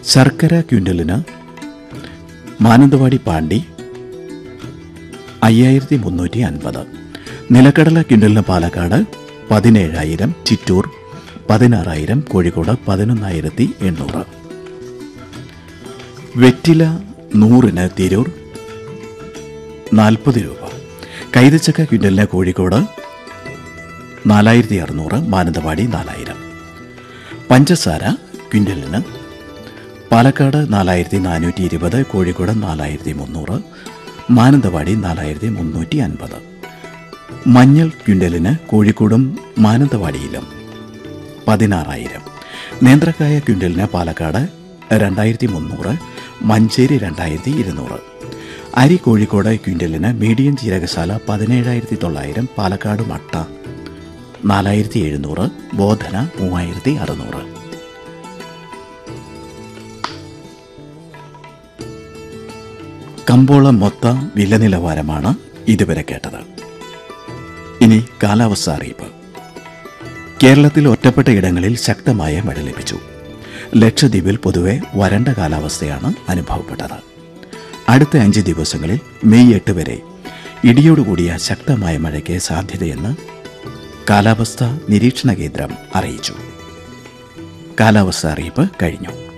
ശർക്കര ക്വിൻ്റലിന് മാനന്തവാടി പാണ്ടി അയ്യായിരത്തി മുന്നൂറ്റി അൻപത് നിലക്കടല ക്വിൻ്റലിന് പാലക്കാട് പതിനേഴായിരം ചിറ്റൂർ പതിനാറായിരം കോഴിക്കോട് പതിനൊന്നായിരത്തി എണ്ണൂറ് വെറ്റില നൂറിന് തിരൂർ നാൽപ്പത് രൂപ കൈതച്ചക്ക ക്വിൻ്റലിന് കോഴിക്കോട് നാലായിരത്തി അറുന്നൂറ് മാനന്തവാടി നാലായിരം പഞ്ചസാര ക്വിൻ്റലിന് പാലക്കാട് നാലായിരത്തി നാനൂറ്റി ഇരുപത് കോഴിക്കോട് നാലായിരത്തി മുന്നൂറ് മാനന്തവാടി നാലായിരത്തി മുന്നൂറ്റി അൻപത് മഞ്ഞൾ ക്വിൻ്റലിന് കോഴിക്കോടും മാനന്തവാടിയിലും പതിനാറായിരം നേന്ത്രക്കായ ക്വിൻ്റലിന് പാലക്കാട് രണ്ടായിരത്തി മുന്നൂറ് മഞ്ചേരി രണ്ടായിരത്തി ഇരുന്നൂറ് അരി കോഴിക്കോട് ക്വിൻ്റലിന് മീഡിയം ജീരകശാല പതിനേഴായിരത്തി തൊള്ളായിരം പാലക്കാട് മട്ട നാലായിരത്തി എഴുന്നൂറ് ബോധന മൂവായിരത്തി അറുന്നൂറ് കമ്പോള മൊത്ത വില നിലവാരമാണ് ഇതുവരെ കേട്ടത് ഇനി കാലാവസ്ഥ അറിയിപ്പ് കേരളത്തിൽ ഒറ്റപ്പെട്ട ഇടങ്ങളിൽ ശക്തമായ മഴ ലഭിച്ചു ലക്ഷദ്വീപിൽ പൊതുവെ വരണ്ട കാലാവസ്ഥയാണ് അനുഭവപ്പെട്ടത് അടുത്ത അഞ്ച് ദിവസങ്ങളിൽ മെയ് എട്ട് വരെ ഇടിയോടുകൂടിയ ശക്തമായ മഴയ്ക്ക് സാധ്യതയെന്ന് കാലാവസ്ഥ നിരീക്ഷണ കേന്ദ്രം അറിയിച്ചു കാലാവസ്ഥ അറിയിപ്പ് കഴിഞ്ഞു